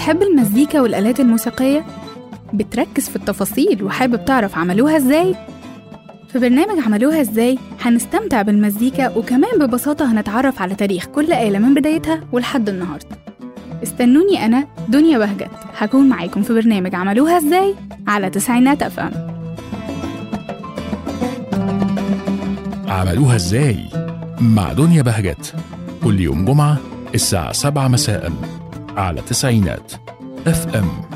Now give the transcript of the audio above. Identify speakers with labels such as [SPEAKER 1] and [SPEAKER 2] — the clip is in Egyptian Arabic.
[SPEAKER 1] بتحب المزيكا والآلات الموسيقية؟ بتركز في التفاصيل وحابب تعرف عملوها ازاي؟ في برنامج عملوها ازاي هنستمتع بالمزيكا وكمان ببساطة هنتعرف على تاريخ كل آلة من بدايتها ولحد النهاردة استنوني أنا دنيا بهجت هكون معاكم في برنامج عملوها ازاي على تسعينات أف أم
[SPEAKER 2] عملوها ازاي مع دنيا بهجت كل يوم جمعة الساعة 7 مساء على تسعينات اف ام